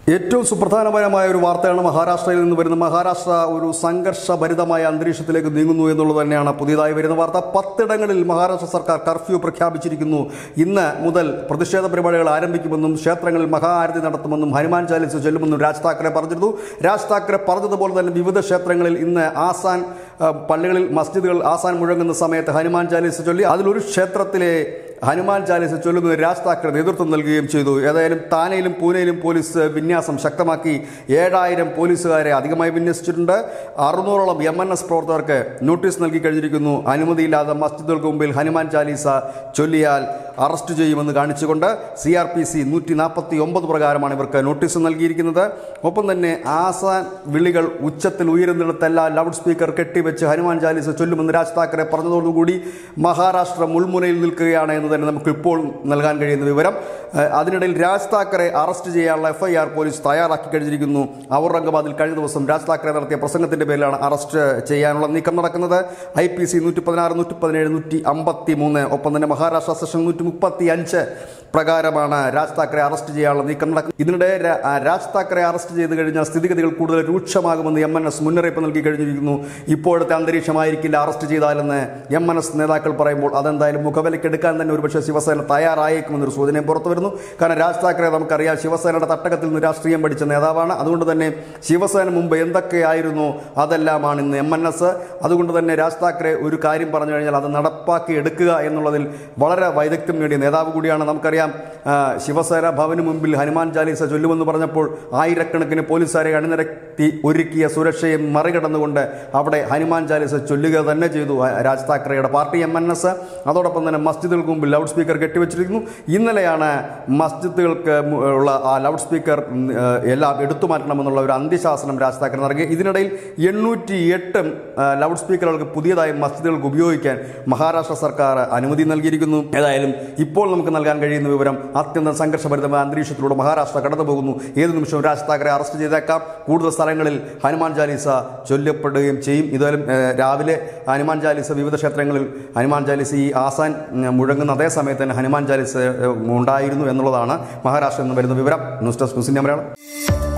ഏറ്റവും സുപ്രധാനപരമായ ഒരു വാർത്തയാണ് മഹാരാഷ്ട്രയിൽ നിന്ന് വരുന്ന മഹാരാഷ്ട്ര ഒരു സംഘർഷഭരിതമായ അന്തരീക്ഷത്തിലേക്ക് നീങ്ങുന്നു എന്നുള്ളത് തന്നെയാണ് പുതിയതായി വരുന്ന വാർത്ത പത്തിടങ്ങളിൽ മഹാരാഷ്ട്ര സർക്കാർ കർഫ്യൂ പ്രഖ്യാപിച്ചിരിക്കുന്നു ഇന്ന് മുതൽ പ്രതിഷേധ പരിപാടികൾ ആരംഭിക്കുമെന്നും ക്ഷേത്രങ്ങളിൽ മഹാആരതി നടത്തുമെന്നും ഹനുമാൻ ചാലിസ് ചൊല്ലുമെന്നും രാജ് താക്കറെ പറഞ്ഞിരുന്നു രാജ് താക്കറെ പറഞ്ഞതുപോലെ തന്നെ വിവിധ ക്ഷേത്രങ്ങളിൽ ഇന്ന് ആസാൻ ആ, പള്ളികളിൽ മസ്ജിദുകൾ ആസാൻ മുഴങ്ങുന്ന സമയത്ത് ഹനുമാൻ ചാലിസ് ചൊല്ലി അതിലൊരു ക്ഷേത്രത്തിലെ ഹനുമാൻ ചാലിസ് ചൊല്ലുന്നതിന് രാജ് താക്കറെ നേതൃത്വം നൽകുകയും ചെയ്തു ഏതായാലും താനെയിലും പൂനെയിലും പോലീസ് വിന്യാസം ശക്തമാക്കി ഏഴായിരം പോലീസുകാരെ അധികമായി വിന്യസിച്ചിട്ടുണ്ട് അറുന്നൂറോളം എം എൻ എസ് പ്രവർത്തകർക്ക് നോട്ടീസ് നൽകി കഴിഞ്ഞിരിക്കുന്നു അനുമതിയില്ലാതെ മസ്ജിദുകൾക്ക് മുമ്പിൽ ഹനുമാൻ ചാലീസ ചൊല്ലിയാൽ അറസ്റ്റ് ചെയ്യുമെന്ന് കാണിച്ചുകൊണ്ട് സി ആർ പി സി നൂറ്റി നാൽപ്പത്തി ഒമ്പത് പ്രകാരമാണ് ഇവർക്ക് നോട്ടീസ് നൽകിയിരിക്കുന്നത് ഒപ്പം തന്നെ ആസാൻ വിളികൾ ഉച്ചത്തിൽ ഉയരുന്നിടത്തെല്ലാം ലൗഡ് സ്പീക്കർ കെട്ടിവെച്ച് ഹനുമാൻ ചാലീസ ചൊല്ലുമെന്ന് രാജ് താക്കറെ പറഞ്ഞതോടുകൂടി മഹാരാഷ്ട്ര മുൾമുനയിൽ നിൽക്കുകയാണ് എന്ന് തന്നെ നമുക്ക് ഇപ്പോൾ നൽകാൻ കഴിയുന്ന വിവരം ഏഹ് അതിനിടയിൽ രാജ് താക്കറെ അറസ്റ്റ് ചെയ്യാനുള്ള എഫ് ഐ ആർ പോലീസ് തയ്യാറാക്കി കഴിഞ്ഞിരിക്കുന്നു ഔറംഗാബാദിൽ കഴിഞ്ഞ ദിവസം രാജ് താക്കറെ നടത്തിയ പ്രസംഗത്തിന്റെ പേരിലാണ് അറസ്റ്റ് ചെയ്യാനുള്ള നീക്കം നടക്കുന്നത് ഐ പി സി നൂറ്റി പതിനാറ് നൂറ്റി പതിനേഴ് നൂറ്റി അമ്പത്തി മൂന്ന് ഒപ്പം തന്നെ മഹാരാഷ്ട്ര സെഷൻ നൂറ്റി മുപ്പത്തി അഞ്ച് പ്രകാരമാണ് രാജ് താക്കറെ അറസ്റ്റ് ചെയ്യാനുള്ള നീക്കം നടക്കുന്നത് ഇതിനിടെ രാ- ആ രാജ് താക്കറെ അറസ്റ്റ് ചെയ്ത് കഴിഞ്ഞാൽ സ്ഥിതിഗതികൾ കൂടുതൽ രൂക്ഷമാകുമെന്ന് എം എൻ എസ് മുന്നറിയിപ്പ് നൽകി കഴിഞ്ഞിരിക്കുന്നു ഇപ്പോഴത്തെ അന്തരീക്ഷമായിരിക്കില്ല അറസ്റ്റ് ചെയ്താലെന്ന് എം എൻ എസ് നേതാക്കൾ പറയുമ്പോൾ അതെന്തായാലും മുഖവിലക്കെടുക്കാൻ തന്നെ ഒരുപക്ഷെ ശിവസേന തയ്യാറായേക്കുമെന്നൊരു സൂചനയും പുറത്തു വരുന്നു കാരണം രാജ് താക്കറെ നമുക്കറിയാം ശിവസേനയുടെ തട്ടകത്തിൽ നിന്ന് രാഷ്ട്രീയം പഠിച്ച നേതാവാണ് അതുകൊണ്ട് തന്നെ ശിവസേന മുമ്പ് എന്തൊക്കെയായിരുന്നു അതെല്ലാമാണ് ഇന്ന് എം എൻ എസ് അതുകൊണ്ട് തന്നെ രാജ് താക്കറെ ഒരു കാര്യം പറഞ്ഞു കഴിഞ്ഞാൽ അത് നടപ്പാക്കി എടുക്കുക എന്നുള്ളതിൽ വളരെ വൈദഗ്ധ്യം നേടിയ നേതാവ് കൂടിയാണ് നമുക്കറിയാം ആ, ശിവസേന ഭവന് മുമ്പിൽ ഹനുമാൻ ചാലീസ ചൊല്ലുമെന്ന് പറഞ്ഞപ്പോൾ ആയിരക്കണക്കിന് പോലീസുകാരെ അണിനിരത്തി ഒരുക്കിയ സുരക്ഷയെ മറികടന്നുകൊണ്ട് അവിടെ ഹനുമാൻ ചാലീസ ചൊല്ലുക തന്നെ ചെയ്തു ആ, രാജ് താക്കറെയുടെ പാർട്ടി എം എൻ എസ് അതോടൊപ്പം തന്നെ മസ്ജിദുകൾക്ക് മുമ്പിൽ ലൗഡ് സ്പീക്കർ കെട്ടിവെച്ചിരിക്കുന്നു ഇന്നലെയാണ് മസ്ജിദുകൾക്ക് മു- ഉള്ള ആ ലൗഡ് സ്പീക്കർ ഉം, ഏ, എല്ലാം എടുത്തു മാറ്റണമെന്നുള്ള ഒരു അന്ത്യശാസനം രാജ് താക്കറെ നൽകി ഇതിനിടയിൽ എണ്ണൂറ്റി എട്ട് ലൗഡ് സ്പീക്കറുകൾക്ക് പുതിയതായി മസ്ജിദുകൾക്ക് ഉപയോഗിക്കാൻ മഹാരാഷ്ട്ര സർക്കാർ അനുമതി നൽകിയിരിക്കുന്നു ഏതായാലും ഇപ്പോൾ നമുക്ക് നൽകാൻ കഴിയുന്ന വിവരം അത്യന്തം സംഘർഷഭരിതമായ അന്തരീക്ഷത്തിലൂടെ മഹാരാഷ്ട്ര കടന്നു പോകുന്നു ഏത് നിമിഷവും രാജ് താക്കറെ അറസ്റ്റ് ചെയ്തേക്കാം കൂടുതൽ സ്ഥലങ്ങളിൽ ഹനുമാൻ ചാലീസ ചൊല്ലപ്പെടുകയും ചെയ്യും ഇതായാലും ഏഹ്, രാവിലെ ഹനുമാൻ ചാലീസ വിവിധ ക്ഷേത്രങ്ങളിൽ ഹനുമാൻ ചാലീസ ഈ ആസാൻ ഉം, മുഴങ്ങുന്ന അതേ സമയത്ത് തന്നെ ഹനുമാൻ ചാലീസ ഏഹ്, ഉണ്ടായിരുന്നു എന്നുള്ളതാണ് മഹാരാഷ്ട്രയിൽ നിന്ന് വരുന്ന വിവരം ന്യൂസ് ഡെസ്ക് ന്യൂസിൻ്റെ മലയാളം